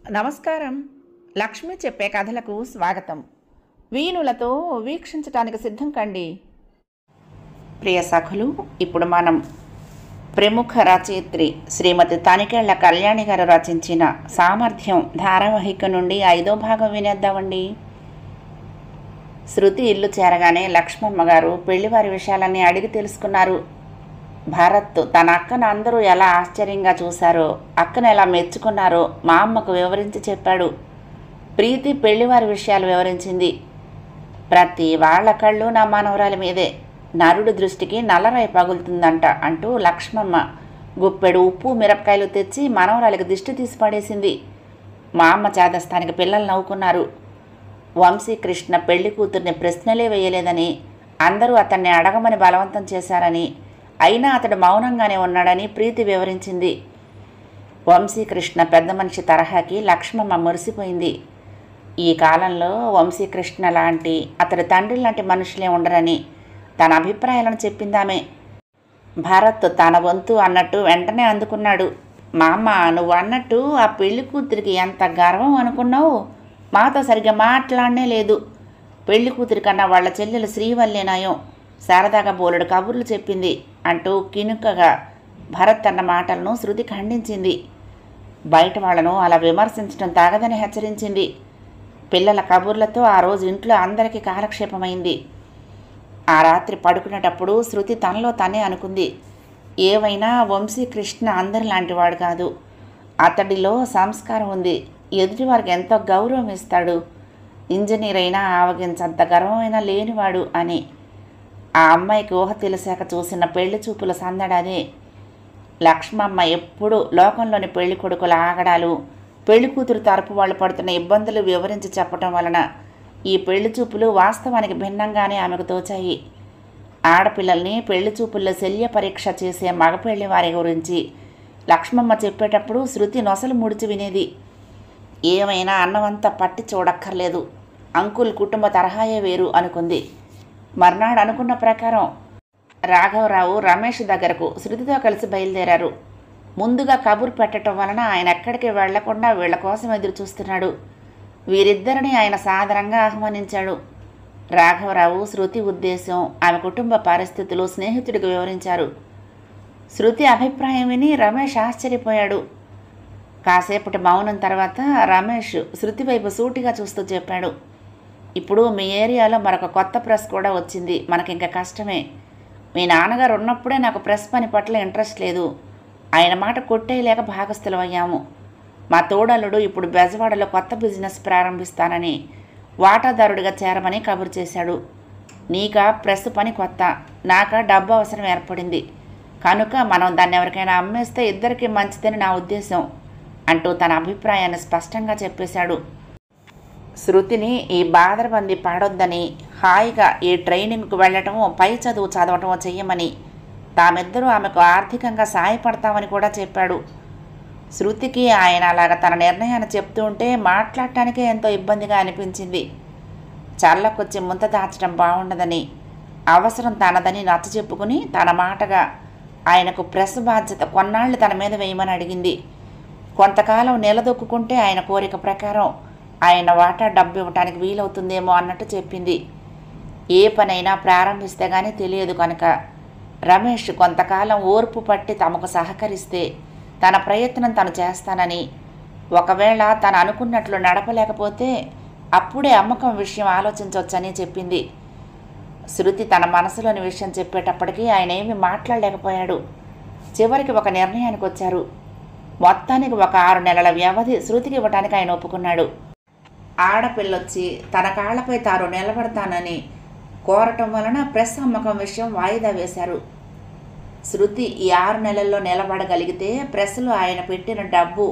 నమస్కారం లక్ష్మి చెప్పే కథలకు స్వాగతం వీణులతో వీక్షించటానికి సిద్ధం కండి ప్రియ సఖులు ఇప్పుడు మనం ప్రముఖ రచయిత్రి శ్రీమతి తనికెళ్ల కళ్యాణి గారు రచించిన సామర్థ్యం ధారావాహిక నుండి ఐదో భాగం వినేద్దామండి శృతి ఇల్లు చేరగానే లక్ష్మమ్మ గారు పెళ్లివారి విషయాలన్నీ అడిగి తెలుసుకున్నారు భారత్ తన అక్కను అందరూ ఎలా ఆశ్చర్యంగా చూశారో అక్కను ఎలా మెచ్చుకున్నారో మా అమ్మకు వివరించి చెప్పాడు ప్రీతి పెళ్లివారి విషయాలు వివరించింది ప్రతి వాళ్ళ కళ్ళు నా మనవరాలి మీదే నరుడు దృష్టికి నల్లరాయి పగులుతుందంట అంటూ లక్ష్మమ్మ గుప్పెడు ఉప్పు మిరపకాయలు తెచ్చి మనవరాలికి దిష్టి తీసి పడేసింది మా అమ్మ చేదస్తానికి పిల్లలు నవ్వుకున్నారు వంశీకృష్ణ పెళ్లి కూతుర్ని ప్రశ్నలే వేయలేదని అందరూ అతన్ని అడగమని బలవంతం చేశారని అయినా అతడు మౌనంగానే ఉన్నాడని ప్రీతి వివరించింది వంశీకృష్ణ పెద్ద మనిషి తరహాకి లక్ష్మమ్మ మురిసిపోయింది ఈ కాలంలో వంశీకృష్ణ లాంటి అతడి తండ్రి లాంటి మనుషులే ఉండరని తన అభిప్రాయాలను చెప్పిందామే భరత్ తన వంతు అన్నట్టు వెంటనే అందుకున్నాడు మా అమ్మ నువ్వు అన్నట్టు ఆ పెళ్లి కూతురికి ఎంత గర్వం అనుకున్నావు మాతో సరిగ్గా మాట్లాడనే లేదు పెళ్లి కూతురి కన్నా వాళ్ళ చెల్లెలు శ్రీవల్లేనాయం శారదాగా బోలెడు కబుర్లు చెప్పింది అంటూ కినుకగా భరత్ అన్న మాటలను శృతి ఖండించింది బయట వాళ్ళను అలా విమర్శించడం తాగదని హెచ్చరించింది పిల్లల కబుర్లతో ఆ రోజు ఇంట్లో అందరికీ కాలక్షేపమైంది ఆ రాత్రి పడుకునేటప్పుడు శృతి తనలో తనే అనుకుంది ఏవైనా వంశీకృష్ణ అందరి లాంటివాడు కాదు అతడిలో సంస్కారం ఉంది ఎదుటివారికి ఎంతో గౌరవం ఇస్తాడు ఇంజనీర్ అయినా ఆవగించంత గర్వమైనా లేనివాడు అని ఆ అమ్మాయికి ఊహ తెలిసాక చూసిన పెళ్లి చూపుల సందడదే లక్ష్మమ్మ ఎప్పుడూ లోకంలోని పెళ్లి కొడుకుల ఆగడాలు పెళ్లి కూతురు తరపు వాళ్ళు పడుతున్న ఇబ్బందులు వివరించి చెప్పటం వలన ఈ పెళ్లి చూపులు వాస్తవానికి భిన్నంగానే ఆమెకు తోచాయి ఆడపిల్లల్ని పెళ్లి చూపుల్లో శల్య పరీక్ష చేసే మగపెళ్లి వారి గురించి లక్ష్మమ్మ చెప్పేటప్పుడు శృతి నొసలు ముడిచి వినేది ఏమైనా అన్నమంతా పట్టి చూడక్కర్లేదు అంకుల్ కుటుంబ తరహాయే వేరు అనుకుంది మర్నాడు అనుకున్న ప్రకారం రాఘవరావు రమేష్ దగ్గరకు శృతితో కలిసి బయలుదేరారు ముందుగా కబురు పెట్టడం వలన ఆయన ఎక్కడికి వెళ్లకుండా వీళ్ళ కోసం ఎదురు చూస్తున్నాడు వీరిద్దరిని ఆయన సాదరంగా ఆహ్వానించాడు రాఘవరావు శృతి ఉద్దేశం ఆమె కుటుంబ పరిస్థితులు స్నేహితుడికి వివరించారు శృతి అభిప్రాయం విని రమేష్ ఆశ్చర్యపోయాడు కాసేపటి మౌనం తర్వాత రమేష్ శృతి వైపు సూటిగా చూస్తూ చెప్పాడు ఇప్పుడు మీ ఏరియాలో మరొక కొత్త ప్రెస్ కూడా వచ్చింది మనకింక కష్టమే మీ నాన్నగారు ఉన్నప్పుడే నాకు ప్రెస్ పని పట్ల ఇంట్రెస్ట్ లేదు ఆయన మాట కొట్టేయలేక భాగస్థులం అయ్యాము మా తోడలుడు ఇప్పుడు బెజవాడలో కొత్త బిజినెస్ ప్రారంభిస్తానని వాటాదారుడిగా చేరమని కబురు చేశాడు నీకా ప్రెస్ పని కొత్త నాక డబ్బు అవసరం ఏర్పడింది కనుక మనం దాన్ని ఎవరికైనా అమ్మేస్తే ఇద్దరికీ మంచిదని నా ఉద్దేశం అంటూ తన అభిప్రాయాన్ని స్పష్టంగా చెప్పేశాడు శృతిని ఈ బాధరబంది పడొద్దని హాయిగా ఈ ట్రైనింగ్కు వెళ్ళటమో పై చదువు చదవటమో చెయ్యమని తామిద్దరూ ఆమెకు ఆర్థికంగా సాయపడతామని కూడా చెప్పాడు శృతికి ఆయన అలాగ తన నిర్ణయాన్ని చెప్తూ ఉంటే మాట్లాడటానికే ఎంతో ఇబ్బందిగా అనిపించింది చల్లకొచ్చి ముంత దాచడం బాగుండదని అవసరం తనదని నచ్చ చెప్పుకుని తన మాటగా ఆయనకు ప్రెస్ బాధ్యత కొన్నాళ్ళు తన మీద వేయమని అడిగింది కొంతకాలం నిలదొక్కుంటే ఆయన కోరిక ప్రకారం ఆయన వాటా డబ్బు ఇవ్వటానికి వీలవుతుందేమో అన్నట్టు చెప్పింది ఏ పనైనా ప్రారంభిస్తే కానీ తెలియదు కనుక రమేష్ కొంతకాలం ఓర్పు పట్టి తమకు సహకరిస్తే తన ప్రయత్నం తను చేస్తానని ఒకవేళ తను అనుకున్నట్లు నడపలేకపోతే అప్పుడే అమ్మకం విషయం ఆలోచించవచ్చని చెప్పింది శృతి తన మనసులోని విషయం చెప్పేటప్పటికీ ఆయన ఏమీ మాట్లాడలేకపోయాడు చివరికి ఒక నిర్ణయానికి వచ్చారు మొత్తానికి ఒక ఆరు నెలల వ్యవధి శృతికి ఇవ్వటానికి ఆయన ఒప్పుకున్నాడు ఆడపిల్లొచ్చి తన కాళ్ళపై తాను నిలబడతానని కోరటం వలన ప్రెస్ అమ్మకం విషయం వాయిదా వేశారు శృతి ఈ ఆరు నెలల్లో నిలబడగలిగితే ప్రెస్లో ఆయన పెట్టిన డబ్బు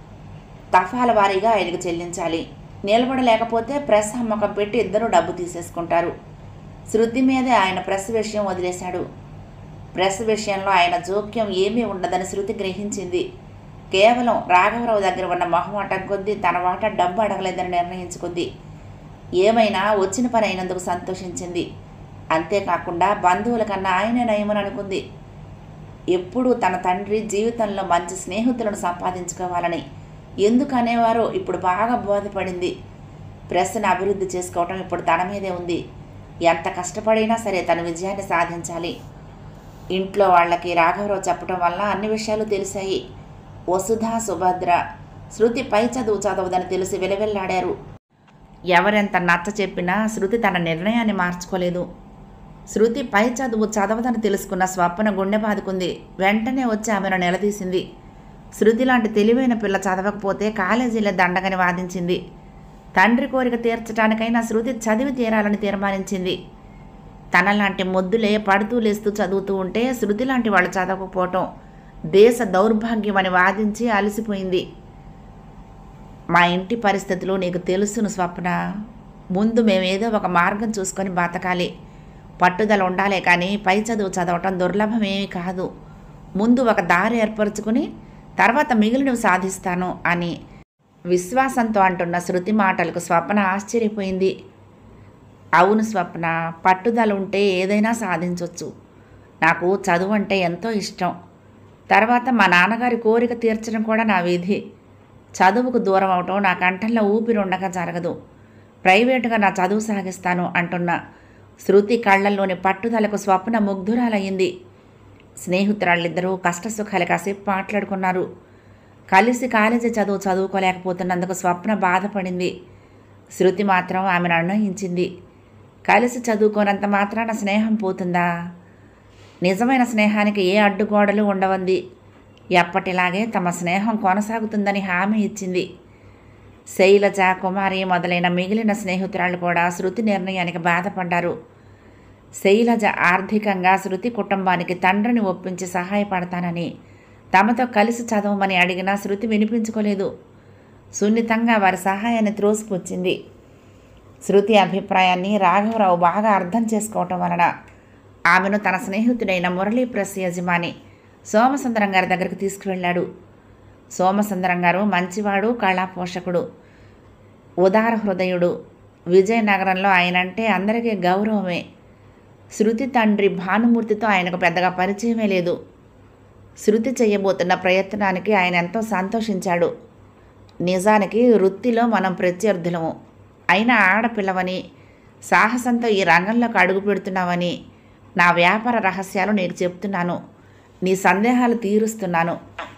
తఫాల వారీగా ఆయనకు చెల్లించాలి నిలబడలేకపోతే ప్రెస్ అమ్మకం పెట్టి ఇద్దరు డబ్బు తీసేసుకుంటారు శృతి మీదే ఆయన ప్రెస్ విషయం వదిలేశాడు ప్రెస్ విషయంలో ఆయన జోక్యం ఏమీ ఉండదని శృతి గ్రహించింది కేవలం రాఘవరావు దగ్గర ఉన్న మొహమాటం కొద్దీ తన వాటా డబ్బు అడగలేదని నిర్ణయించుకుంది ఏమైనా వచ్చిన పని అయినందుకు సంతోషించింది అంతేకాకుండా బంధువుల కన్నా ఆయనే నయమని అనుకుంది ఎప్పుడూ తన తండ్రి జీవితంలో మంచి స్నేహితులను సంపాదించుకోవాలని ఎందుకు అనేవారో ఇప్పుడు బాగా బోధపడింది ప్రెస్ను అభివృద్ధి చేసుకోవటం ఇప్పుడు తన మీదే ఉంది ఎంత కష్టపడినా సరే తన విజయాన్ని సాధించాలి ఇంట్లో వాళ్ళకి రాఘవరావు చెప్పడం వల్ల అన్ని విషయాలు తెలిసాయి వసుధ సుభద్ర శృతి పై చదువు చదవదని తెలిసి విలవిల్లాడారు ఎవరెంత నచ్చ చెప్పినా శృతి తన నిర్ణయాన్ని మార్చుకోలేదు శృతి పై చదువు చదవదని తెలుసుకున్న స్వప్న గుండె బాదుకుంది వెంటనే వచ్చి ఆమెను నిలదీసింది శృతి లాంటి తెలివైన పిల్ల చదవకపోతే కాలేజీలో దండగని వాదించింది తండ్రి కోరిక తీర్చడానికైనా శృతి చదివి తీరాలని తీర్మానించింది తనలాంటి మొద్దులే పడుతూ లేస్తూ చదువుతూ ఉంటే శృతి లాంటి వాళ్ళు చదవకపోవటం దేశ దౌర్భాగ్యం అని వాదించి అలసిపోయింది మా ఇంటి పరిస్థితులు నీకు తెలుసును స్వప్న ముందు మేమేదో ఒక మార్గం చూసుకొని బతకాలి పట్టుదల ఉండాలే కానీ పై చదువు చదవటం దుర్లభమేమీ కాదు ముందు ఒక దారి ఏర్పరచుకుని తర్వాత మిగిలినవి సాధిస్తాను అని విశ్వాసంతో అంటున్న శృతి మాటలకు స్వప్న ఆశ్చర్యపోయింది అవును స్వప్న పట్టుదల ఉంటే ఏదైనా సాధించవచ్చు నాకు చదువు అంటే ఎంతో ఇష్టం తర్వాత మా నాన్నగారి కోరిక తీర్చడం కూడా నా విధి చదువుకు దూరం అవటం నా కంఠంలో ఊపిరి ఉండగా జరగదు ప్రైవేటుగా నా చదువు సాగిస్తాను అంటున్న శృతి కళ్ళల్లోని పట్టుదలకు స్వప్న ముగ్ధురాలయ్యింది స్నేహితురాళ్ళిద్దరూ కష్టసుఖాలు కాసేపు మాట్లాడుకున్నారు కలిసి కాలేజీ చదువు చదువుకోలేకపోతున్నందుకు స్వప్న బాధపడింది శృతి మాత్రం ఆమెను అన్వయించింది కలిసి చదువుకోనంత మాత్రాన స్నేహం పోతుందా నిజమైన స్నేహానికి ఏ అడ్డుగోడలు ఉండవంది ఎప్పటిలాగే తమ స్నేహం కొనసాగుతుందని హామీ ఇచ్చింది శైలజ కుమారి మొదలైన మిగిలిన స్నేహితురాళ్ళు కూడా శృతి నిర్ణయానికి బాధపడ్డారు శైలజ ఆర్థికంగా శృతి కుటుంబానికి తండ్రిని ఒప్పించి సహాయపడతానని తమతో కలిసి చదవమని అడిగినా శృతి వినిపించుకోలేదు సున్నితంగా వారి సహాయాన్ని త్రోసిపుచ్చింది శృతి అభిప్రాయాన్ని రాఘవరావు బాగా అర్థం చేసుకోవటం వలన ఆమెను తన స్నేహితుడైన మురళీ ప్రెస్ యజమాని సోమసుందరం గారి దగ్గరికి తీసుకువెళ్ళాడు సోమసుందరం గారు మంచివాడు కళా పోషకుడు ఉదార హృదయుడు విజయనగరంలో ఆయనంటే అందరికీ గౌరవమే శృతి తండ్రి భానుమూర్తితో ఆయనకు పెద్దగా పరిచయమే లేదు శృతి చేయబోతున్న ప్రయత్నానికి ఆయన ఎంతో సంతోషించాడు నిజానికి వృత్తిలో మనం ప్రత్యర్థులము అయినా ఆడపిల్లవని సాహసంతో ఈ రంగంలోకి అడుగు పెడుతున్నావని నా వ్యాపార రహస్యాలు నీకు చెప్తున్నాను నీ సందేహాలు తీరుస్తున్నాను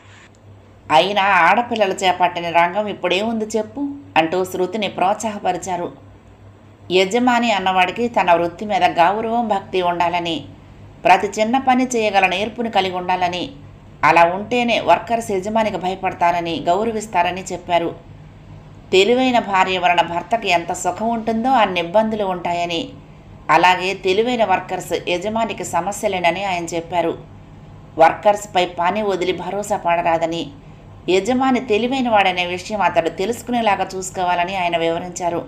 అయినా ఆడపిల్లలు చేపట్టిన రంగం ఇప్పుడేముంది చెప్పు అంటూ శృతిని ప్రోత్సాహపరిచారు యజమాని అన్నవాడికి తన వృత్తి మీద గౌరవం భక్తి ఉండాలని ప్రతి చిన్న పని చేయగల నేర్పుని కలిగి ఉండాలని అలా ఉంటేనే వర్కర్స్ యజమానికి భయపడతారని గౌరవిస్తారని చెప్పారు తెలివైన భార్య వలన భర్తకి ఎంత సుఖం ఉంటుందో అన్ని ఇబ్బందులు ఉంటాయని అలాగే తెలివైన వర్కర్స్ యజమానికి సమస్యలేనని ఆయన చెప్పారు వర్కర్స్పై పని వదిలి భరోసా పడరాదని యజమాని తెలివైన వాడనే విషయం అతడు తెలుసుకునేలాగా చూసుకోవాలని ఆయన వివరించారు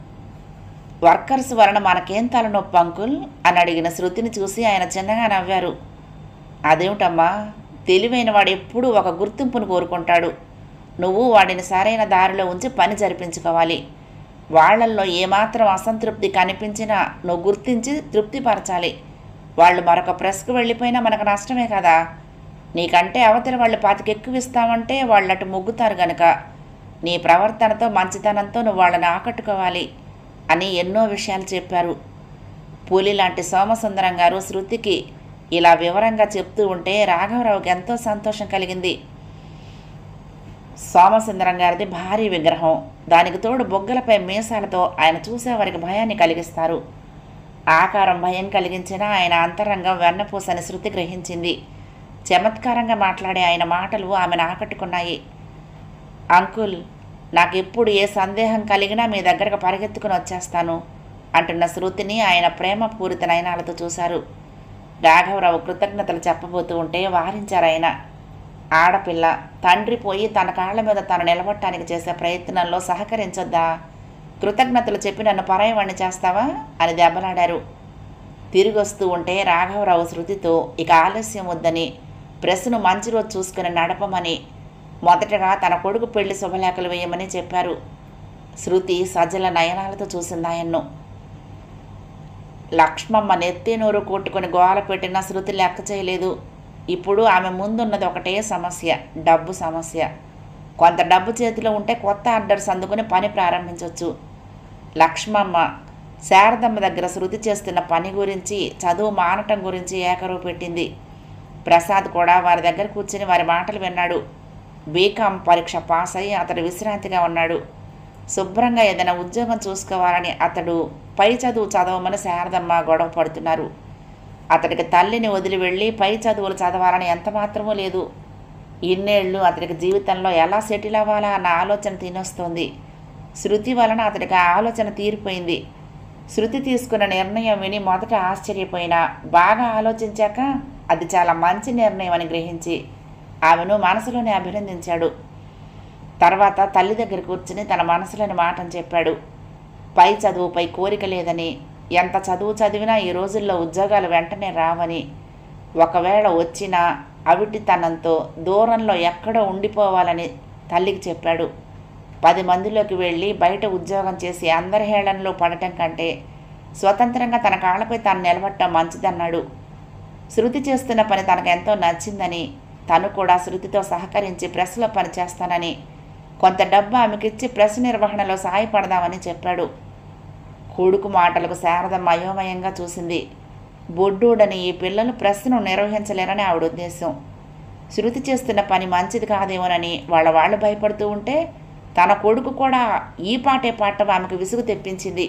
వర్కర్స్ వలన మనకేం తలనొప్పి అంకుల్ అని అడిగిన శృతిని చూసి ఆయన చిన్నగా నవ్వారు అదేమిటమ్మా తెలివైన వాడు ఎప్పుడూ ఒక గుర్తింపును కోరుకుంటాడు నువ్వు వాడిని సరైన దారిలో ఉంచి పని జరిపించుకోవాలి వాళ్ళల్లో ఏమాత్రం అసంతృప్తి కనిపించినా నువ్వు గుర్తించి తృప్తిపరచాలి వాళ్ళు మరొక ప్రెస్కు వెళ్ళిపోయినా మనకు నష్టమే కదా నీకంటే అవతల వాళ్ళు పాతికి ఎక్కువ ఇస్తామంటే వాళ్ళటు మొగ్గుతారు గనుక నీ ప్రవర్తనతో మంచితనంతో నువ్వు వాళ్ళని ఆకట్టుకోవాలి అని ఎన్నో విషయాలు చెప్పారు పూలి లాంటి సోమసుందరం గారు శృతికి ఇలా వివరంగా చెప్తూ ఉంటే రాఘవరావుకి ఎంతో సంతోషం కలిగింది సోమసుందరం గారిది భారీ విగ్రహం దానికి తోడు బొగ్గలపై మీసాలతో ఆయన చూసేవారికి భయాన్ని కలిగిస్తారు ఆకారం భయం కలిగించినా ఆయన అంతరంగం వెన్నపూసని శృతి గ్రహించింది చమత్కారంగా మాట్లాడే ఆయన మాటలు ఆమెను ఆకట్టుకున్నాయి అంకుల్ నాకెప్పుడు ఏ సందేహం కలిగినా మీ దగ్గరకు పరిగెత్తుకుని వచ్చేస్తాను అంటున్న శృతిని ఆయన ప్రేమపూరిత నయనాలతో చూశారు రాఘవరావు కృతజ్ఞతలు చెప్పబోతూ ఉంటే వారించారు ఆయన ఆడపిల్ల తండ్రి పోయి తన కాళ్ళ మీద తను నిలబడటానికి చేసే ప్రయత్నంలో సహకరించొద్దా కృతజ్ఞతలు చెప్పి నన్ను పరాయవాణ్ణి చేస్తావా అని దెబ్బలాడారు తిరిగి వస్తూ ఉంటే రాఘవరావు శృతితో ఇక ఆలస్యం వద్దని ప్రెస్ను మంచి రోజు చూసుకుని నడపమని మొదటగా తన కొడుకు పెళ్లి శుభలేఖలు వేయమని చెప్పారు శృతి సజ్జల నయనాలతో చూసింది ఆయన్ను లక్ష్మమ్మ నెత్తి నోరు కొట్టుకుని గోల పెట్టిన శృతి లెక్క చేయలేదు ఇప్పుడు ఆమె ముందున్నది ఒకటే సమస్య డబ్బు సమస్య కొంత డబ్బు చేతిలో ఉంటే కొత్త ఆర్డర్స్ అందుకుని పని ప్రారంభించవచ్చు లక్ష్మమ్మ శారదమ్మ దగ్గర శృతి చేస్తున్న పని గురించి చదువు మానటం గురించి ఏకరువు పెట్టింది ప్రసాద్ కూడా వారి దగ్గర కూర్చుని వారి మాటలు విన్నాడు బీకామ్ పరీక్ష పాస్ అయ్యి అతడు విశ్రాంతిగా ఉన్నాడు శుభ్రంగా ఏదైనా ఉద్యోగం చూసుకోవాలని అతడు పై చదువు చదవమని శారదమ్మ గొడవ పడుతున్నారు అతడికి తల్లిని వదిలి వెళ్ళి పై చదువులు చదవాలని ఎంత మాత్రమూ లేదు ఇన్నేళ్ళు అతడికి జీవితంలో ఎలా సెటిల్ అవ్వాలా అన్న ఆలోచన తినొస్తోంది శృతి వలన అతడికి ఆ ఆలోచన తీరిపోయింది శృతి తీసుకున్న నిర్ణయం విని మొదట ఆశ్చర్యపోయినా బాగా ఆలోచించాక అది చాలా మంచి నిర్ణయం అని గ్రహించి ఆమెను మనసులోనే అభినందించాడు తర్వాత తల్లి దగ్గర కూర్చుని తన మనసులోని మాటను చెప్పాడు పై చదువుపై కోరిక లేదని ఎంత చదువు చదివినా ఈ రోజుల్లో ఉద్యోగాలు వెంటనే రావని ఒకవేళ వచ్చినా అవిటితనంతో దూరంలో ఎక్కడో ఉండిపోవాలని తల్లికి చెప్పాడు పది మందిలోకి వెళ్ళి బయట ఉద్యోగం చేసి అందరి హేళనలో పడటం కంటే స్వతంత్రంగా తన కాళ్ళపై తాను నిలబడటం మంచిదన్నాడు శృతి చేస్తున్న పని తనకు ఎంతో నచ్చిందని తను కూడా శృతితో సహకరించి ప్రెస్లో పని చేస్తానని కొంత డబ్బు ఆమెకిచ్చి ప్రెస్ నిర్వహణలో సహాయపడదామని చెప్పాడు కొడుకు మాటలకు శారదమ్మ అయోమయంగా చూసింది బొడ్డూడని ఈ పిల్లలు ప్రెస్ను నిర్వహించలేరని ఆవిడ ఉద్దేశం శృతి చేస్తున్న పని మంచిది కాదేమోనని వాళ్ళ వాళ్ళు భయపడుతూ ఉంటే తన కొడుకు కూడా ఈ పాటే పాట ఆమెకు విసుగు తెప్పించింది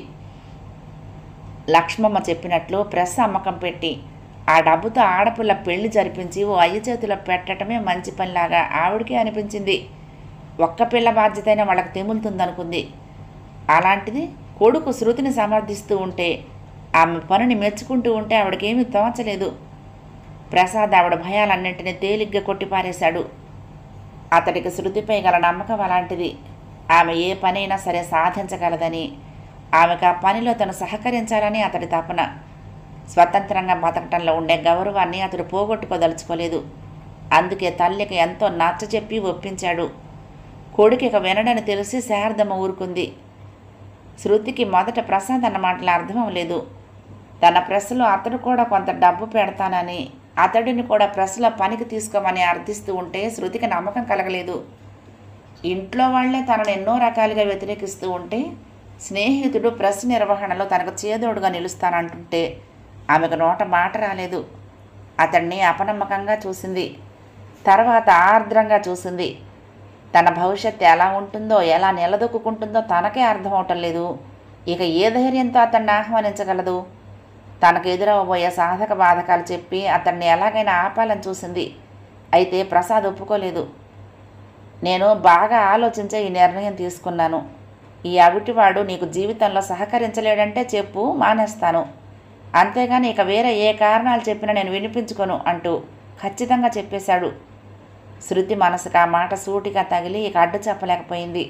లక్ష్మమ్మ చెప్పినట్లు ప్రెస్ అమ్మకం పెట్టి ఆ డబ్బుతో ఆడపిల్ల పెళ్లి జరిపించి ఓ అయ్య చేతిలో పెట్టడమే మంచి పనిలాగా ఆవిడకే అనిపించింది ఒక్క పిల్ల బాధ్యతైనా వాళ్ళకి తెములుతుందనుకుంది అలాంటిది కొడుకు శృతిని సమర్థిస్తూ ఉంటే ఆమె పనిని మెచ్చుకుంటూ ఉంటే ఆవిడకేమీ తోచలేదు ప్రసాద్ ఆవిడ భయాలన్నింటినీ తేలిగ్గా కొట్టిపారేశాడు అతడికి శృతిపై గల నమ్మకం అలాంటిది ఆమె ఏ పనైనా సరే సాధించగలదని ఆమెకు ఆ పనిలో తను సహకరించాలని అతడి తపన స్వతంత్రంగా బతకటంలో ఉండే గౌరవాన్ని అతడు పోగొట్టుకోదలుచుకోలేదు అందుకే తల్లికి ఎంతో నచ్చ చెప్పి ఒప్పించాడు కొడుకు ఇక వినడని తెలిసి శారదమ్మ ఊరుకుంది శృతికి మొదట ప్రసాద్ అన్న మాటలు అర్థం అవ్వలేదు తన ప్రెస్లో అతడు కూడా కొంత డబ్బు పెడతానని అతడిని కూడా ప్రెస్లో పనికి తీసుకోమని అర్థిస్తూ ఉంటే శృతికి నమ్మకం కలగలేదు ఇంట్లో వాళ్లే తనను ఎన్నో రకాలుగా వ్యతిరేకిస్తూ ఉంటే స్నేహితుడు ప్రెస్ నిర్వహణలో తనకు చేదోడుగా నిలుస్తానంటుంటే ఆమెకు నోట మాట రాలేదు అతన్ని అపనమ్మకంగా చూసింది తర్వాత ఆర్ద్రంగా చూసింది తన భవిష్యత్తు ఎలా ఉంటుందో ఎలా నిలదొక్కుంటుందో తనకే అర్థమవటం లేదు ఇక ఏ ధైర్యంతో అతన్ని ఆహ్వానించగలదు తనకు ఎదురవబోయే సాధక బాధకాలు చెప్పి అతన్ని ఎలాగైనా ఆపాలని చూసింది అయితే ప్రసాద్ ఒప్పుకోలేదు నేను బాగా ఆలోచించే ఈ నిర్ణయం తీసుకున్నాను ఈ అవిటివాడు నీకు జీవితంలో సహకరించలేడంటే చెప్పు మానేస్తాను అంతేగాని ఇక వేరే ఏ కారణాలు చెప్పినా నేను వినిపించుకోను అంటూ ఖచ్చితంగా చెప్పేశాడు శృతి మనసుకు ఆ మాట సూటిగా తగిలి ఇక అడ్డు చెప్పలేకపోయింది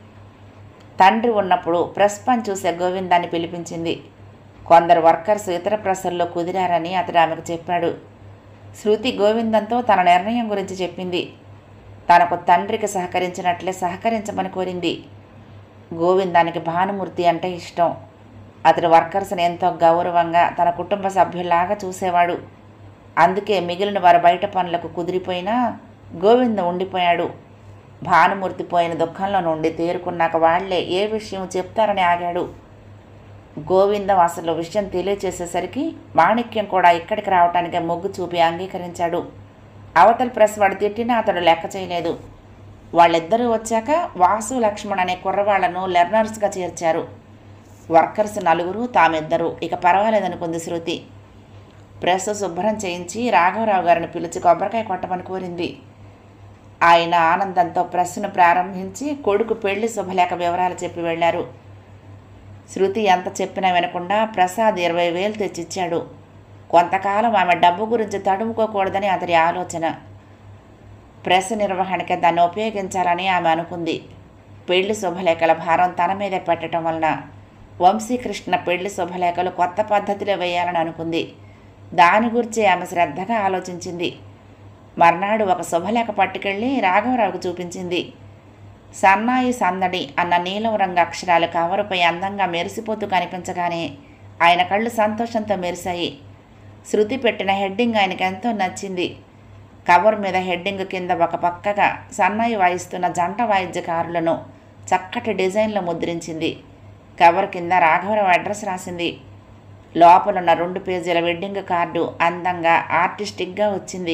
తండ్రి ఉన్నప్పుడు ప్రెస్ పని చూసే గోవిందాన్ని పిలిపించింది కొందరు వర్కర్స్ ఇతర ప్రెస్సుల్లో కుదిరారని అతడు ఆమెకు చెప్పాడు శృతి గోవిందంతో తన నిర్ణయం గురించి చెప్పింది తనకు తండ్రికి సహకరించినట్లే సహకరించమని కోరింది గోవిందానికి భానుమూర్తి అంటే ఇష్టం అతడు వర్కర్స్ని ఎంతో గౌరవంగా తన కుటుంబ సభ్యుల్లాగా చూసేవాడు అందుకే మిగిలిన వారు బయట పనులకు కుదిరిపోయినా గోవింద ఉండిపోయాడు భానుమూర్తి పోయిన దుఃఖంలో నుండి తేరుకున్నాక వాళ్లే ఏ విషయం చెప్తారని ఆగాడు గోవిందం అసలు విషయం తెలియచేసేసరికి మాణిక్యం కూడా ఇక్కడికి రావటానికి మొగ్గు చూపి అంగీకరించాడు అవతల ప్రెస్ వాడు తిట్టినా అతడు లెక్క చేయలేదు వాళ్ళిద్దరూ వచ్చాక వాసు లక్ష్మణ్ అనే కుర్రవాళ్లను లెర్నర్స్గా చేర్చారు వర్కర్స్ నలుగురు తామిద్దరు ఇక పర్వాలేదనుకుంది శృతి ప్రెస్ శుభ్రం చేయించి రాఘవరావు గారిని పిలిచి కొబ్బరికాయ కొట్టమని కోరింది ఆయన ఆనందంతో ప్రెస్ను ప్రారంభించి కొడుకు పెళ్లి శుభలేఖ వివరాలు చెప్పి వెళ్ళారు శృతి ఎంత చెప్పినా వినకుండా ప్రసాద్ ఇరవై వేలు తెచ్చిచ్చాడు కొంతకాలం ఆమె డబ్బు గురించి తడుముకోకూడదని అతడి ఆలోచన ప్రెస్ నిర్వహణకి దాన్ని ఉపయోగించాలని ఆమె అనుకుంది పెళ్లి శుభలేఖల భారం తన మీదే పెట్టడం వలన వంశీకృష్ణ పెళ్లి శుభలేఖలు కొత్త పద్ధతిలో వేయాలని అనుకుంది దాని గురించి ఆమె శ్రద్ధగా ఆలోచించింది మర్నాడు ఒక శుభలేఖ పట్టుకెళ్ళి రాఘవరావుకు చూపించింది సన్నాయి సందడి అన్న నీలం రంగు అక్షరాలు కవరుపై అందంగా మెరిసిపోతూ కనిపించగానే ఆయన కళ్ళు సంతోషంతో మెరిశాయి శృతి పెట్టిన హెడ్డింగ్ ఆయనకు ఎంతో నచ్చింది కవర్ మీద హెడ్డింగ్ కింద ఒక పక్కగా సన్నాయి వాయిస్తున్న జంట వాయిద్యకారులను చక్కటి డిజైన్లో ముద్రించింది కవర్ కింద రాఘవరావు అడ్రస్ రాసింది లోపలున్న రెండు పేజీల వెడ్డింగ్ కార్డు అందంగా ఆర్టిస్టిక్గా వచ్చింది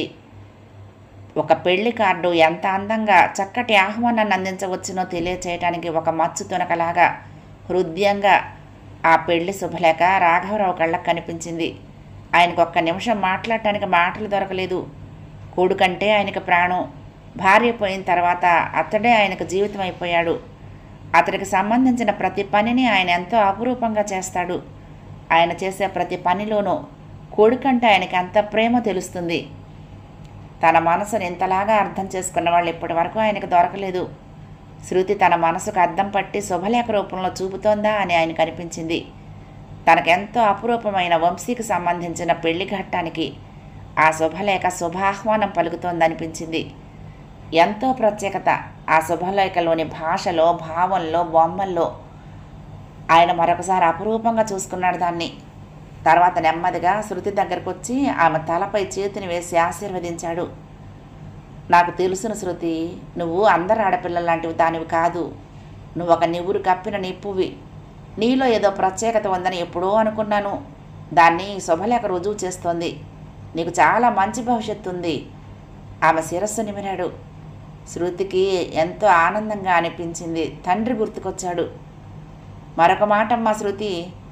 ఒక పెళ్లి కార్డు ఎంత అందంగా చక్కటి ఆహ్వానాన్ని అందించవచ్చునో తెలియచేయటానికి ఒక మచ్చు తునకలాగా హృదయంగా ఆ పెళ్లి శుభలేఖ రాఘవరావు కళ్ళకు కనిపించింది ఆయనకు ఒక్క నిమిషం మాట్లాడటానికి మాటలు దొరకలేదు కొడుకంటే ఆయనకు ప్రాణం భార్య పోయిన తర్వాత అతడే ఆయనకు జీవితం అయిపోయాడు అతడికి సంబంధించిన ప్రతి పనిని ఆయన ఎంతో అపురూపంగా చేస్తాడు ఆయన చేసే ప్రతి పనిలోనూ కొడుకంటే ఆయనకి అంత ప్రేమ తెలుస్తుంది తన మనసును ఇంతలాగా అర్థం చేసుకున్న వాళ్ళు ఇప్పటి వరకు ఆయనకు దొరకలేదు శృతి తన మనసుకు అద్దం పట్టి శుభలేఖ రూపంలో చూపుతోందా అని ఆయనకు అనిపించింది తనకెంతో అపురూపమైన వంశీకి సంబంధించిన పెళ్లి ఘట్టానికి ఆ శుభలేఖ శుభాహ్వానం పలుకుతోందనిపించింది ఎంతో ప్రత్యేకత ఆ శుభలేఖలోని భాషలో భావంలో బొమ్మల్లో ఆయన మరొకసారి అపురూపంగా చూసుకున్నాడు దాన్ని తర్వాత నెమ్మదిగా శృతి దగ్గరకు వచ్చి ఆమె తలపై చేతిని వేసి ఆశీర్వదించాడు నాకు తెలుసును శృతి నువ్వు అందరు ఆడపిల్లల లాంటివి దానివి కాదు నువ్వు ఒక నివురు కప్పిన నిప్పువి నీలో ఏదో ప్రత్యేకత ఉందని ఎప్పుడో అనుకున్నాను దాన్ని ఈ శుభలేఖ రుజువు చేస్తోంది నీకు చాలా మంచి భవిష్యత్తు ఉంది ఆమె శిరస్సు నిమిరాడు శృతికి ఎంతో ఆనందంగా అనిపించింది తండ్రి గుర్తుకొచ్చాడు మరొక మాటమ్మా శృతి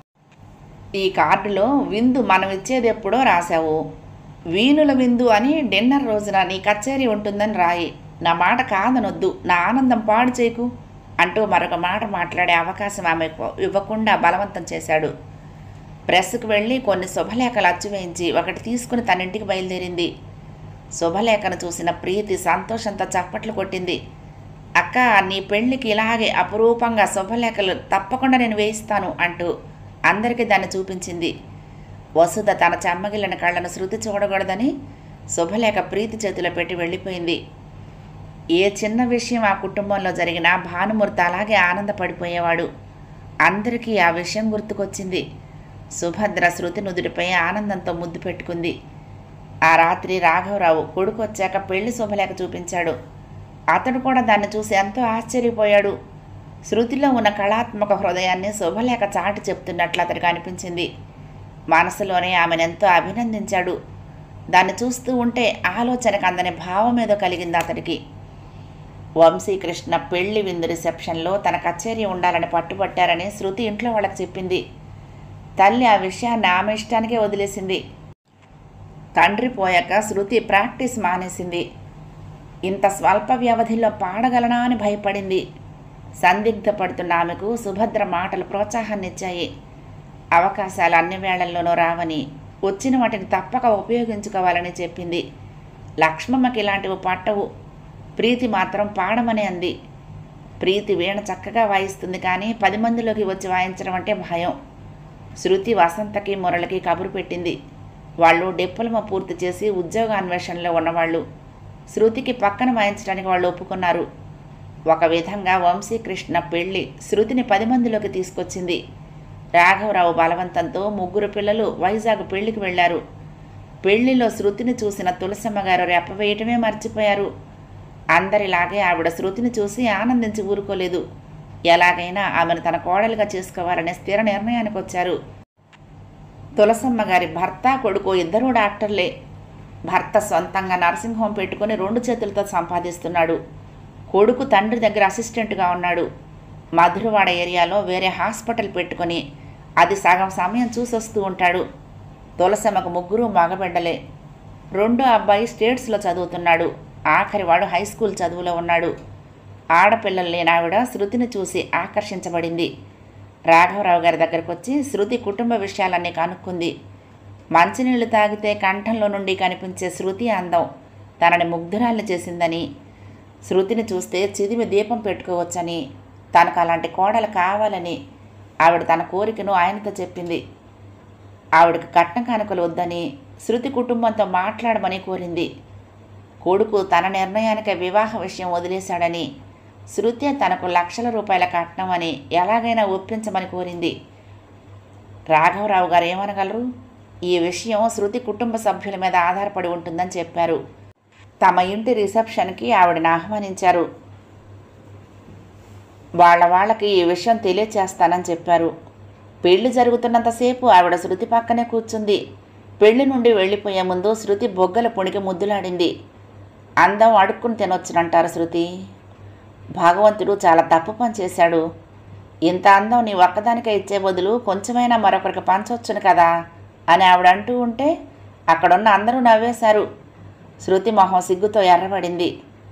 ఈ కార్డులో విందు మనం ఇచ్చేది ఎప్పుడో రాశావు వీణుల విందు అని డిన్నర్ రోజున నీ కచేరీ ఉంటుందని రాయి నా మాట కాదనొద్దు నా ఆనందం పాడు చేయకు అంటూ మరొక మాట మాట్లాడే అవకాశం ఆమెకు ఇవ్వకుండా బలవంతం చేశాడు ప్రెస్కు వెళ్ళి కొన్ని శుభలేఖలు అచ్చువేయించి ఒకటి తీసుకుని తన ఇంటికి బయలుదేరింది శుభలేఖను చూసిన ప్రీతి సంతోషంతో చప్పట్లు కొట్టింది అక్క నీ పెళ్ళికి ఇలాగే అపురూపంగా శుభలేఖలు తప్పకుండా నేను వేయిస్తాను అంటూ అందరికీ దాన్ని చూపించింది వసుధ తన చెమ్మగిలిన కళ్ళను శృతి చూడకూడదని శుభలేఖ ప్రీతి చేతిలో పెట్టి వెళ్ళిపోయింది ఏ చిన్న విషయం ఆ కుటుంబంలో జరిగినా భానుమూర్తి అలాగే ఆనందపడిపోయేవాడు అందరికీ ఆ విషయం గుర్తుకొచ్చింది సుభద్ర శృతి నుదుటిపై ఆనందంతో ముద్దు పెట్టుకుంది ఆ రాత్రి రాఘవరావు కొడుకు వచ్చాక పెళ్లి శుభలేఖ చూపించాడు అతడు కూడా దాన్ని చూసి ఎంతో ఆశ్చర్యపోయాడు శృతిలో ఉన్న కళాత్మక హృదయాన్ని శుభలేఖ చాటి చెప్తున్నట్లు అతడికి అనిపించింది మనసులోనే ఆమెను ఎంతో అభినందించాడు దాన్ని చూస్తూ ఉంటే ఆలోచనకు అందని భావం ఏదో కలిగింది అతడికి వంశీకృష్ణ పెళ్లి విందు రిసెప్షన్లో తన కచేరీ ఉండాలని పట్టుబట్టారని శృతి ఇంట్లో వాళ్ళకి చెప్పింది తల్లి ఆ విషయాన్ని ఆమె ఇష్టానికే వదిలేసింది తండ్రి పోయాక శృతి ప్రాక్టీస్ మానేసింది ఇంత స్వల్ప వ్యవధిలో పాడగలనా అని భయపడింది సందిగ్ధపడుతున్న ఆమెకు సుభద్ర మాటలు ప్రోత్సాహాన్నిచ్చాయి అవకాశాలు అన్ని వేళల్లోనూ రావని వచ్చిన వాటిని తప్పక ఉపయోగించుకోవాలని చెప్పింది లక్ష్మమ్మకి ఇలాంటివి పట్టవు ప్రీతి మాత్రం పాడమని అంది ప్రీతి వీణ చక్కగా వాయిస్తుంది కానీ పది మందిలోకి వచ్చి వాయించడం అంటే భయం శృతి వసంతకి మురళికి కబురు పెట్టింది వాళ్ళు డిప్లొమా పూర్తి చేసి ఉద్యోగ అన్వేషణలో ఉన్నవాళ్ళు శృతికి పక్కన వాయించడానికి వాళ్ళు ఒప్పుకున్నారు ఒక విధంగా వంశీకృష్ణ పెళ్లి శృతిని పది మందిలోకి తీసుకొచ్చింది రాఘవరావు బలవంతంతో ముగ్గురు పిల్లలు వైజాగ్ పెళ్లికి వెళ్లారు పెళ్లిలో శృతిని చూసిన తులసమ్మ గారు రెప్పవేయటమే మర్చిపోయారు అందరిలాగే ఆవిడ శృతిని చూసి ఆనందించి ఊరుకోలేదు ఎలాగైనా ఆమెను తన కోడలుగా చేసుకోవాలనే స్థిర నిర్ణయానికి వచ్చారు తులసమ్మ గారి భర్త కొడుకు ఇద్దరూ డాక్టర్లే భర్త సొంతంగా నర్సింగ్ హోమ్ పెట్టుకుని రెండు చేతులతో సంపాదిస్తున్నాడు కొడుకు తండ్రి దగ్గర అసిస్టెంట్గా ఉన్నాడు మధురవాడ ఏరియాలో వేరే హాస్పిటల్ పెట్టుకొని అది సగం సమయం చూసొస్తూ ఉంటాడు తులసమ్మకు ముగ్గురు మగబిడ్డలే రెండో అబ్బాయి స్టేట్స్లో చదువుతున్నాడు ఆఖరివాడు హై స్కూల్ చదువులో ఉన్నాడు ఆడపిల్లలు లేని ఆవిడ శృతిని చూసి ఆకర్షించబడింది రాఘవరావు గారి దగ్గరకు వచ్చి శృతి కుటుంబ విషయాలన్నీ కనుక్కుంది మంచినీళ్లు తాగితే కంఠంలో నుండి కనిపించే శృతి అందం తనని ముగ్ధురాల్ని చేసిందని శృతిని చూస్తే చిదిమి దీపం పెట్టుకోవచ్చని తనకు అలాంటి కోడలు కావాలని ఆవిడ తన కోరికను ఆయనతో చెప్పింది ఆవిడకు కట్నం కానుకలు వద్దని శృతి కుటుంబంతో మాట్లాడమని కోరింది కొడుకు తన నిర్ణయానికి వివాహ విషయం వదిలేశాడని శృతి తనకు లక్షల రూపాయల కట్నం అని ఎలాగైనా ఒప్పించమని కోరింది రాఘవరావు గారు ఏమనగలరు ఈ విషయం శృతి కుటుంబ సభ్యుల మీద ఆధారపడి ఉంటుందని చెప్పారు తమ ఇంటి రిసెప్షన్కి ఆవిడని ఆహ్వానించారు వాళ్ళ వాళ్ళకి ఈ విషయం తెలియచేస్తానని చెప్పారు పెళ్లి జరుగుతున్నంతసేపు ఆవిడ శృతి పక్కనే కూర్చుంది పెళ్లి నుండి వెళ్ళిపోయే ముందు శృతి బొగ్గల పుణికి ముద్దులాడింది అందం అడుక్కుని తినొచ్చునంటారు శృతి భగవంతుడు చాలా తప్పు పని చేశాడు ఇంత అందం నీ ఒక్కదానికే ఇచ్చే బదులు కొంచెమైనా మరొకరికి పంచవచ్చును కదా అని ఆవిడ అంటూ ఉంటే అక్కడున్న అందరూ నవ్వేశారు శృతి మొహం సిగ్గుతో ఎర్రబడింది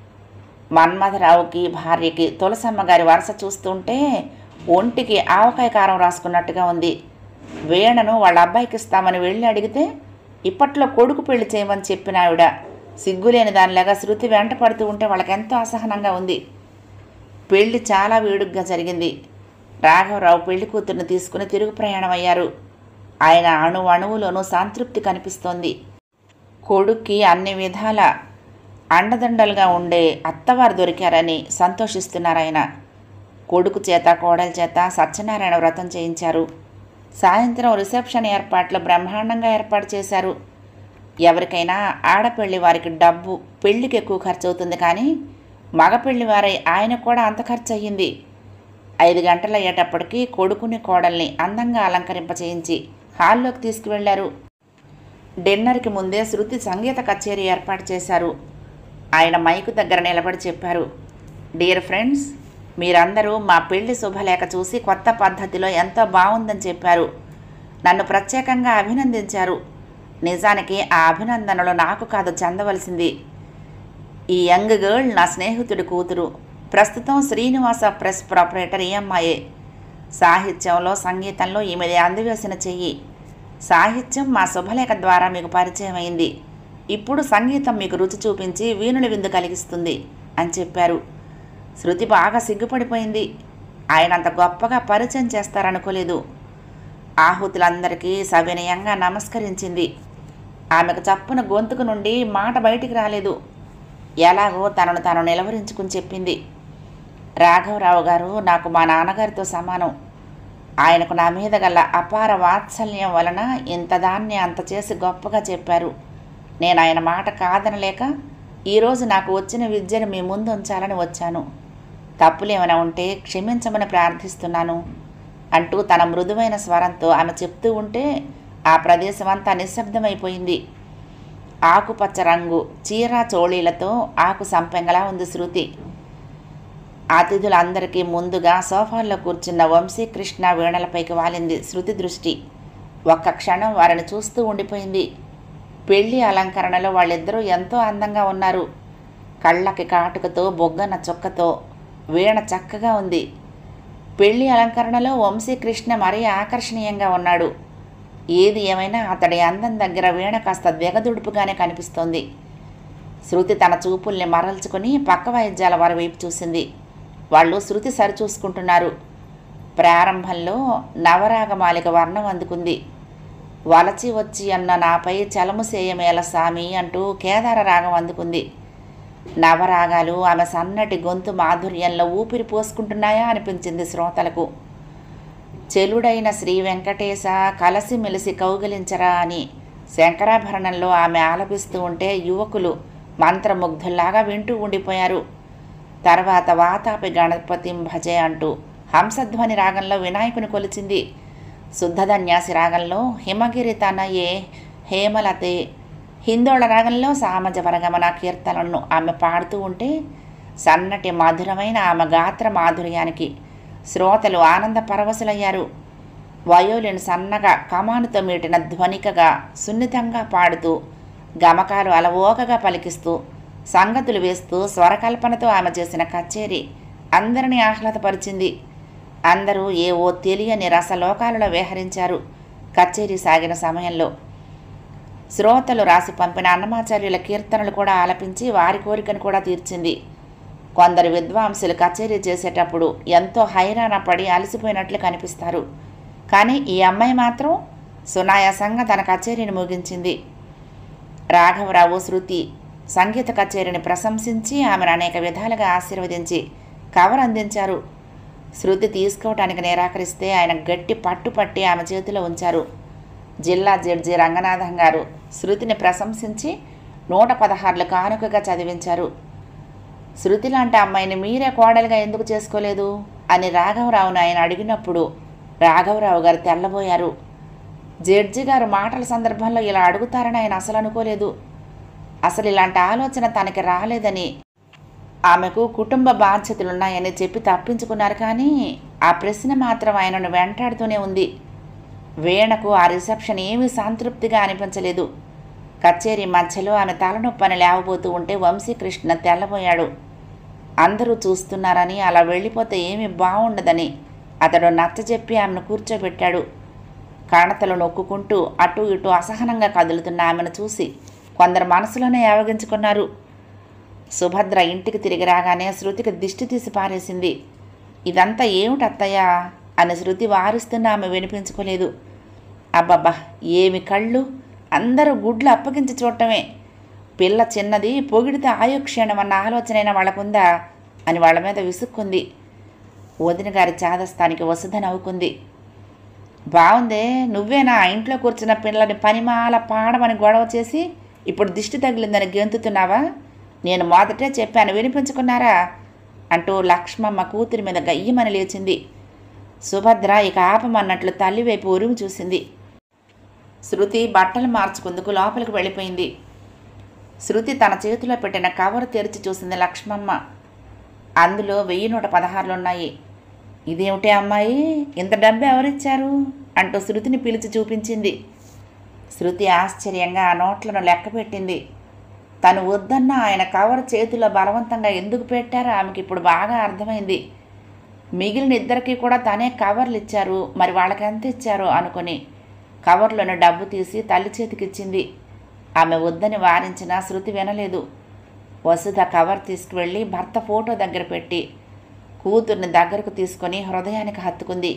మన్మథరావుకి భార్యకి తులసమ్మ గారి వరుస చూస్తుంటే ఒంటికి ఆవకాయ కారం రాసుకున్నట్టుగా ఉంది వీణను వాళ్ళ అబ్బాయికి ఇస్తామని వెళ్ళి అడిగితే ఇప్పట్లో కొడుకు పెళ్లి చేయమని చెప్పిన ఆవిడ సిగ్గులేని దానిలాగా శృతి వెంట పడుతూ ఉంటే వాళ్ళకెంతో అసహనంగా ఉంది పెళ్లి చాలా వేడుగ్గా జరిగింది రాఘవరావు పెళ్లి కూతుర్ని తీసుకుని తిరుగు ప్రయాణం అయ్యారు ఆయన అణు అణువులోనూ సంతృప్తి కనిపిస్తోంది కొడుక్కి అన్ని విధాల అండదండలుగా ఉండే అత్తవారు దొరికారని సంతోషిస్తున్నారు ఆయన కొడుకు చేత కోడల చేత సత్యనారాయణ వ్రతం చేయించారు సాయంత్రం రిసెప్షన్ ఏర్పాట్లు బ్రహ్మాండంగా ఏర్పాటు చేశారు ఎవరికైనా ఆడపెళ్లి వారికి డబ్బు పెళ్లికి ఎక్కువ ఖర్చు అవుతుంది కానీ మగ పెళ్లి వారై ఆయన కూడా అంత ఖర్చు అయ్యింది ఐదు గంటలు అయ్యేటప్పటికి కొడుకుని కోడల్ని అందంగా అలంకరింప చేయించి హాల్లోకి తీసుకువెళ్లారు డిన్నర్కి ముందే శృతి సంగీత కచేరీ ఏర్పాటు చేశారు ఆయన మైకు దగ్గర నిలబడి చెప్పారు డియర్ ఫ్రెండ్స్ మీరందరూ మా పెళ్లి శుభలేఖ చూసి కొత్త పద్ధతిలో ఎంతో బాగుందని చెప్పారు నన్ను ప్రత్యేకంగా అభినందించారు నిజానికి ఆ అభినందనలు నాకు కాదు చెందవలసింది ఈ యంగ్ గర్ల్ నా స్నేహితుడి కూతురు ప్రస్తుతం శ్రీనివాస ప్రెస్ ప్రొపరేటర్ ఈఎంఐఏ సాహిత్యంలో సంగీతంలో ఈమెది అందివేసిన చెయ్యి సాహిత్యం మా శుభలేఖ ద్వారా మీకు పరిచయం అయింది ఇప్పుడు సంగీతం మీకు రుచి చూపించి వీణుల విందు కలిగిస్తుంది అని చెప్పారు శృతి బాగా సిగ్గుపడిపోయింది ఆయన అంత గొప్పగా పరిచయం చేస్తారనుకోలేదు ఆహుతులందరికీ సవినయంగా నమస్కరించింది ఆమెకు చప్పున గొంతుకు నుండి మాట బయటికి రాలేదు ఎలాగో తనను తాను నిలవరించుకుని చెప్పింది రాఘవరావు గారు నాకు మా నాన్నగారితో సమానం ఆయనకు నా మీద గల అపార వాత్సల్యం వలన ఇంత దాన్ని అంత చేసి గొప్పగా చెప్పారు నేను ఆయన మాట కాదనలేక ఈరోజు నాకు వచ్చిన విద్యను మీ ముందు ఉంచాలని వచ్చాను తప్పులేమైనా ఉంటే క్షమించమని ప్రార్థిస్తున్నాను అంటూ తన మృదువైన స్వరంతో ఆమె చెప్తూ ఉంటే ఆ ప్రదేశం అంతా నిశ్శబ్దమైపోయింది ఆకుపచ్చ రంగు చీర చోళీలతో ఆకు సంపెంగలా ఉంది శృతి అతిథులందరికీ ముందుగా సోఫాల్లో కూర్చున్న వంశీకృష్ణ వీణలపైకి వాలింది శృతి దృష్టి ఒక్క క్షణం వారిని చూస్తూ ఉండిపోయింది పెళ్లి అలంకరణలో వాళ్ళిద్దరూ ఎంతో అందంగా ఉన్నారు కళ్ళకి కాటుకతో బొగ్గన చుక్కతో వీణ చక్కగా ఉంది పెళ్లి అలంకరణలో వంశీకృష్ణ మరీ ఆకర్షణీయంగా ఉన్నాడు ఏది ఏమైనా అతడి అందం దగ్గర వీణ కాస్త దిగదుడుపుగానే కనిపిస్తోంది శృతి తన చూపుల్ని మరల్చుకొని పక్క వాయిద్యాల వారి వైపు చూసింది వాళ్ళు శృతి సరిచూసుకుంటున్నారు ప్రారంభంలో నవరాగమాలిక వర్ణం అందుకుంది వలచి వచ్చి అన్న నాపై చలము సేయమేల సామి అంటూ కేదార రాగం అందుకుంది నవరాగాలు ఆమె సన్నటి గొంతు మాధుర్యంలో ఊపిరి పోసుకుంటున్నాయా అనిపించింది శ్రోతలకు చెలుడైన శ్రీ వెంకటేశ కలసి మెలిసి కౌగిలించరా అని శంకరాభరణంలో ఆమె ఆలపిస్తూ ఉంటే యువకులు మంత్రముగ్ధుల్లాగా వింటూ ఉండిపోయారు తర్వాత వాతాపి గణపతిం భజే అంటూ హంసధ్వని రాగంలో వినాయకుని కొలిచింది శుద్ధధన్యాసి రాగంలో హిమగిరి తనయే హేమలతే హిందోళ రాగంలో సామజ వరగమన కీర్తనలను ఆమె పాడుతూ ఉంటే సన్నటి మధురమైన ఆమె గాత్ర మాధుర్యానికి శ్రోతలు ఆనంద పరవశులయ్యారు వయోలిన్ సన్నగా కమానుతో మీటిన ధ్వనికగా సున్నితంగా పాడుతూ గమకాలు అలవోకగా పలికిస్తూ సంగతులు వేస్తూ స్వరకల్పనతో ఆమె చేసిన కచేరీ అందరినీ ఆహ్లాదపరిచింది అందరూ ఏవో తెలియని రసలోకాలలో విహరించారు కచేరీ సాగిన సమయంలో శ్రోతలు రాసి పంపిన అన్నమాచార్యుల కీర్తనలు కూడా ఆలపించి వారి కోరికను కూడా తీర్చింది కొందరు విద్వాంసులు కచేరీ చేసేటప్పుడు ఎంతో హైరాణ పడి అలసిపోయినట్లు కనిపిస్తారు కానీ ఈ అమ్మాయి మాత్రం సునాయాసంగా తన కచేరీని ముగించింది రాఘవరావు శృతి సంగీత కచేరీని ప్రశంసించి ఆమెను అనేక విధాలుగా ఆశీర్వదించి కవర్ అందించారు శృతి తీసుకోవటానికి నిరాకరిస్తే ఆయన గట్టి పట్టుపట్టి ఆమె చేతిలో ఉంచారు జిల్లా జడ్జి రంగనాథం గారు శృతిని ప్రశంసించి నూట పదహారులు కానుకగా చదివించారు శృతి లాంటి అమ్మాయిని మీరే కోడలుగా ఎందుకు చేసుకోలేదు అని రాఘవరావును ఆయన అడిగినప్పుడు రాఘవరావు గారు తెల్లబోయారు జడ్జి గారు మాటల సందర్భంలో ఇలా అడుగుతారని ఆయన అసలు అనుకోలేదు అసలు ఇలాంటి ఆలోచన తనకి రాలేదని ఆమెకు కుటుంబ బాధ్యతలున్నాయని చెప్పి తప్పించుకున్నారు కానీ ఆ ప్రశ్న మాత్రం ఆయనను వెంటాడుతూనే ఉంది వీణకు ఆ రిసెప్షన్ ఏమీ సంతృప్తిగా అనిపించలేదు కచేరీ మధ్యలో ఆమె తలనొప్పని లేవబోతూ ఉంటే వంశీకృష్ణ తెల్లబోయాడు అందరూ చూస్తున్నారని అలా వెళ్ళిపోతే ఏమీ బాగుండదని అతడు నచ్చజెప్పి ఆమెను కూర్చోబెట్టాడు కణతలు నొక్కుంటూ అటు ఇటు అసహనంగా కదులుతున్న ఆమెను చూసి కొందరు మనసులోనే యావగించుకున్నారు సుభద్ర ఇంటికి తిరిగి రాగానే శృతికి దిష్టి తీసి పారేసింది ఇదంతా ఏమిటి అత్తయ్య అని శృతి వారిస్తున్న ఆమె వినిపించుకోలేదు అబ్బబ్బా ఏమి కళ్ళు అందరూ గుడ్లు అప్పగించి చూడటమే పిల్ల చిన్నది పొగిడితే ఆయుక్షేణం అన్న ఆలోచనైనా వాళ్ళకుందా అని వాళ్ళ మీద విసుక్కుంది వదిన గారి చాదస్తానికి వసుధ నవ్వుకుంది బాగుందే నువ్వేనా ఆ ఇంట్లో కూర్చున్న పిల్లని పనిమాల పాడమని గొడవ చేసి ఇప్పుడు దిష్టి తగిలిందని గెంతుతున్నావా నేను మొదటే చెప్పాను వినిపించుకున్నారా అంటూ లక్ష్మమ్మ కూతురి మీద గయ్యమని లేచింది సుభద్ర ఇక ఆపమన్నట్లు తల్లి వైపు ఉరుము చూసింది శృతి బట్టలు మార్చుకుందుకు లోపలికి వెళ్ళిపోయింది శృతి తన చేతిలో పెట్టిన కవర్ తెరిచి చూసింది లక్ష్మమ్మ అందులో వెయ్యి నూట పదహారులున్నాయి ఇదేమిటి అమ్మాయి ఇంత డబ్బు ఎవరిచ్చారు అంటూ శృతిని పిలిచి చూపించింది శృతి ఆశ్చర్యంగా ఆ నోట్లను లెక్క పెట్టింది తను వద్దన్న ఆయన కవర్ చేతిలో బలవంతంగా ఎందుకు పెట్టారో ఆమెకి ఇప్పుడు బాగా అర్థమైంది మిగిలిన ఇద్దరికి కూడా తనే కవర్లు ఇచ్చారు మరి వాళ్ళకి ఎంత ఇచ్చారో అనుకుని కవర్లోని డబ్బు తీసి తల్లి చేతికిచ్చింది ఆమె వద్దని వారించిన శృతి వినలేదు వసుధ కవర్ తీసుకువెళ్ళి భర్త ఫోటో దగ్గర పెట్టి కూతుర్ని దగ్గరకు తీసుకొని హృదయానికి హత్తుకుంది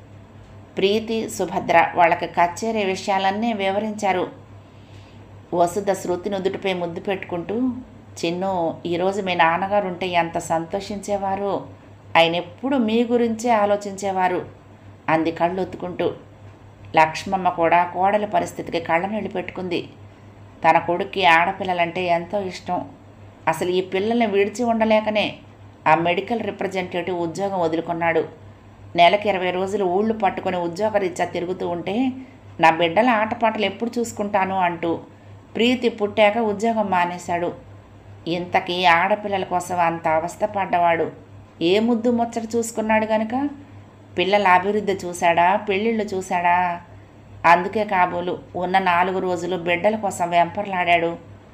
ప్రీతి సుభద్ర వాళ్ళకి కచేరీ విషయాలన్నీ వివరించారు వసుధ శృతి నుదుటిపై ముద్దు పెట్టుకుంటూ చిన్ను ఈరోజు మీ నాన్నగారు ఉంటే ఎంత సంతోషించేవారు ఆయన ఎప్పుడు మీ గురించే ఆలోచించేవారు అంది కళ్ళు ఒత్తుకుంటూ లక్ష్మమ్మ కూడా కోడలి పరిస్థితికి కళ్ళనీళ్ళు పెట్టుకుంది తన కొడుక్కి ఆడపిల్లలంటే ఎంతో ఇష్టం అసలు ఈ పిల్లల్ని విడిచి ఉండలేకనే ఆ మెడికల్ రిప్రజెంటేటివ్ ఉద్యోగం వదులుకున్నాడు నెలకి ఇరవై రోజులు ఊళ్ళు పట్టుకొని ఉద్యోగరీత్యా తిరుగుతూ ఉంటే నా బిడ్డల ఆటపాటలు ఎప్పుడు చూసుకుంటాను అంటూ ప్రీతి పుట్టాక ఉద్యోగం మానేశాడు ఇంతకీ ఆడపిల్లల కోసం అంత అవస్థపడ్డవాడు ఏ ముద్దు ముచ్చట చూసుకున్నాడు గనుక పిల్లల అభివృద్ధి చూశాడా పెళ్ళిళ్ళు చూశాడా అందుకే కాబోలు ఉన్న నాలుగు రోజులు బిడ్డల కోసం వెంపర్లాడాడు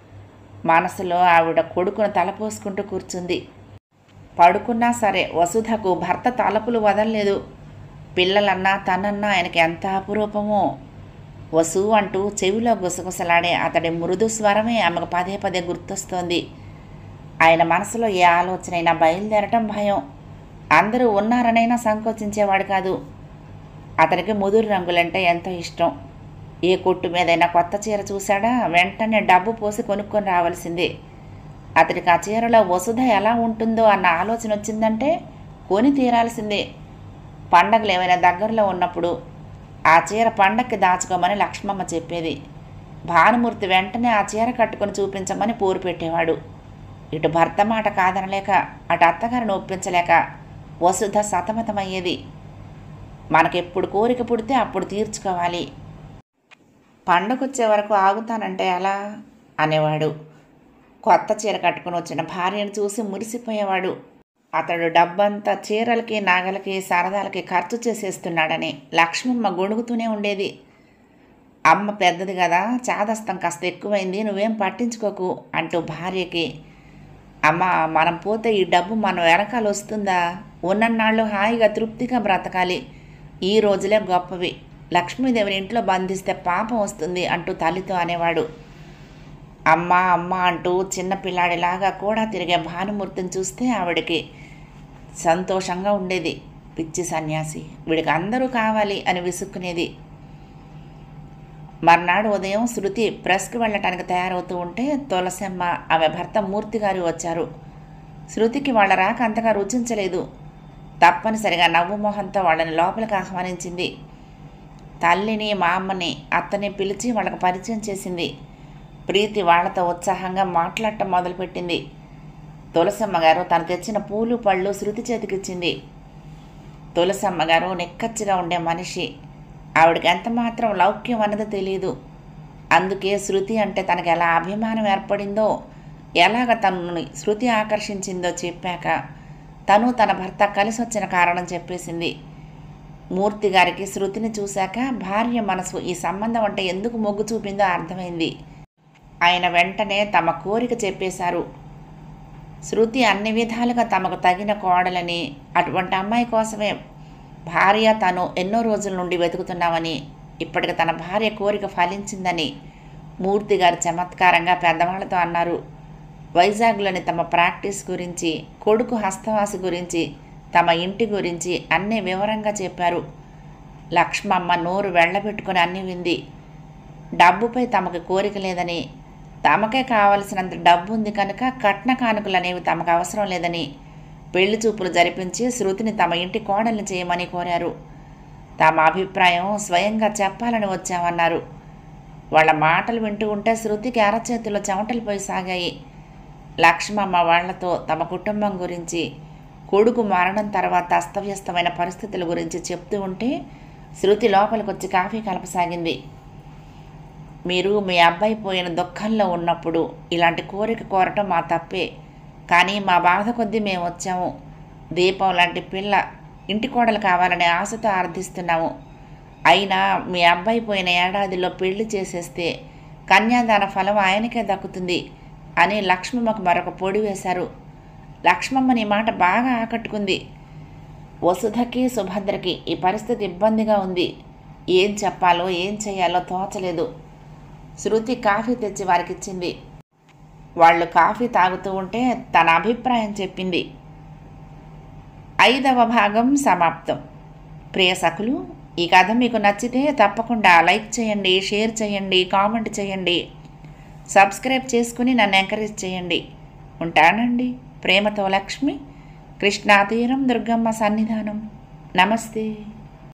మనసులో ఆవిడ కొడుకును తలపోసుకుంటూ కూర్చుంది పడుకున్నా సరే వసుధకు భర్త తలపులు వదలలేదు పిల్లలన్నా తనన్నా ఆయనకి ఎంత అపురూపమో వసు అంటూ చెవిలో గుసగుసలాడే అతడి మృదు స్వరమే ఆమెకు పదే పదే గుర్తొస్తోంది ఆయన మనసులో ఏ ఆలోచనైనా బయలుదేరటం భయం అందరూ ఉన్నారనైనా సంకోచించేవాడు కాదు అతనికి ముదురు రంగులంటే ఎంతో ఇష్టం ఏ కొట్టు మీదైనా కొత్త చీర చూశాడా వెంటనే డబ్బు పోసి కొనుక్కొని రావాల్సిందే అతడికి ఆ చీరలో వసుధ ఎలా ఉంటుందో అన్న ఆలోచన వచ్చిందంటే కొని తీరాల్సిందే పండగలు ఏమైనా దగ్గరలో ఉన్నప్పుడు ఆ చీర పండక్కి దాచుకోమని లక్ష్మమ్మ చెప్పేది భానుమూర్తి వెంటనే ఆ చీర కట్టుకొని చూపించమని పోరు పెట్టేవాడు ఇటు భర్త మాట కాదనలేక అటు అత్తగారిని ఒప్పించలేక వసుధ సతమతమయ్యేది మనకెప్పుడు కోరిక పుడితే అప్పుడు తీర్చుకోవాలి పండగొచ్చే వరకు ఆగుతానంటే ఎలా అనేవాడు కొత్త చీర కట్టుకుని వచ్చిన భార్యను చూసి మురిసిపోయేవాడు అతడు డబ్బంతా చీరలకి నాగలకి సరదాలకి ఖర్చు చేసేస్తున్నాడని లక్ష్మమ్మ గొణుగుతూనే ఉండేది అమ్మ పెద్దది కదా చాదస్తం కాస్త ఎక్కువైంది నువ్వేం పట్టించుకోకు అంటూ భార్యకి అమ్మ మనం పోతే ఈ డబ్బు మనం వెనకాల వస్తుందా ఉన్నన్నాళ్ళు హాయిగా తృప్తిగా బ్రతకాలి ఈ రోజులే గొప్పవి లక్ష్మీదేవిని ఇంట్లో బంధిస్తే పాపం వస్తుంది అంటూ తల్లితో అనేవాడు అమ్మ అమ్మ అంటూ చిన్న పిల్లాడిలాగా కూడా తిరిగే భానుమూర్తిని చూస్తే ఆవిడకి సంతోషంగా ఉండేది పిచ్చి సన్యాసి వీడికి అందరూ కావాలి అని విసుక్కునేది మర్నాడు ఉదయం శృతి ప్రెస్కి వెళ్ళటానికి తయారవుతూ ఉంటే తులసమ్మ ఆమె భర్త మూర్తి గారు వచ్చారు శృతికి వాళ్ళ రాక అంతగా రుచించలేదు తప్పనిసరిగా నవ్వు మొహంతో వాళ్ళని లోపలికి ఆహ్వానించింది తల్లిని మా అమ్మని అత్తని పిలిచి వాళ్ళకి పరిచయం చేసింది ప్రీతి వాళ్లతో ఉత్సాహంగా మాట్లాడటం మొదలుపెట్టింది తులసమ్మ గారు తను తెచ్చిన పూలు పళ్ళు శృతి చేతికిచ్చింది తులసమ్మ గారు నిక్కచ్చిగా ఉండే మనిషి ఆవిడకి ఎంత మాత్రం లౌక్యం అన్నది తెలియదు అందుకే శృతి అంటే తనకు ఎలా అభిమానం ఏర్పడిందో ఎలాగ తనని శృతి ఆకర్షించిందో చెప్పాక తను తన భర్త కలిసి వచ్చిన కారణం చెప్పేసింది మూర్తి గారికి శృతిని చూశాక భార్య మనసు ఈ సంబంధం అంటే ఎందుకు మొగ్గు చూపిందో అర్థమైంది ఆయన వెంటనే తమ కోరిక చెప్పేశారు శృతి అన్ని విధాలుగా తమకు తగిన కోడలని అటువంటి అమ్మాయి కోసమే భార్య తను ఎన్నో రోజుల నుండి వెతుకుతున్నామని ఇప్పటికి తన భార్య కోరిక ఫలించిందని మూర్తి గారు చమత్కారంగా పెద్దవాళ్ళతో అన్నారు వైజాగ్లోని తమ ప్రాక్టీస్ గురించి కొడుకు హస్తవాసి గురించి తమ ఇంటి గురించి అన్నీ వివరంగా చెప్పారు లక్ష్మమ్మ నోరు వెళ్ళబెట్టుకుని అన్ని వింది డబ్బుపై తమకు కోరిక లేదని తమకే కావలసినంత డబ్బు ఉంది కనుక కట్న కానుకలు అనేవి తమకు అవసరం లేదని పెళ్లి చూపులు జరిపించి శృతిని తమ ఇంటి కోడల్ని చేయమని కోరారు తమ అభిప్రాయం స్వయంగా చెప్పాలని వచ్చామన్నారు వాళ్ళ మాటలు వింటూ ఉంటే శృతికి అరచేతిలో చెమటలు పోయి సాగాయి లక్ష్మమ్మ వాళ్లతో తమ కుటుంబం గురించి కొడుకు మరణం తర్వాత అస్తవ్యస్తమైన పరిస్థితుల గురించి చెప్తూ ఉంటే శృతి లోపలికి వచ్చి కాఫీ కలపసాగింది మీరు మీ అబ్బాయి పోయిన దుఃఖంలో ఉన్నప్పుడు ఇలాంటి కోరిక కోరటం మా తప్పే కానీ మా బాధ కొద్దీ మేము వచ్చాము దీపం లాంటి పిల్ల ఇంటి కోడలు కావాలనే ఆశతో ఆర్థిస్తున్నాము అయినా మీ అబ్బాయి పోయిన ఏడాదిలో పెళ్లి చేసేస్తే కన్యాదాన ఫలం ఆయనకే దక్కుతుంది అని లక్ష్మమ్మకు మరొక పొడి వేశారు లక్ష్మమ్మని ఈ మాట బాగా ఆకట్టుకుంది వసుధకి సుభద్రకి ఈ పరిస్థితి ఇబ్బందిగా ఉంది ఏం చెప్పాలో ఏం చేయాలో తోచలేదు శృతి కాఫీ తెచ్చి వారికిచ్చింది వాళ్ళు కాఫీ తాగుతూ ఉంటే తన అభిప్రాయం చెప్పింది ఐదవ భాగం సమాప్తం ప్రియ సకులు ఈ కథ మీకు నచ్చితే తప్పకుండా లైక్ చేయండి షేర్ చేయండి కామెంట్ చేయండి సబ్స్క్రైబ్ చేసుకుని నన్ను ఎంకరేజ్ చేయండి ఉంటానండి ప్రేమతో లక్ష్మి కృష్ణాతీరం దుర్గమ్మ సన్నిధానం నమస్తే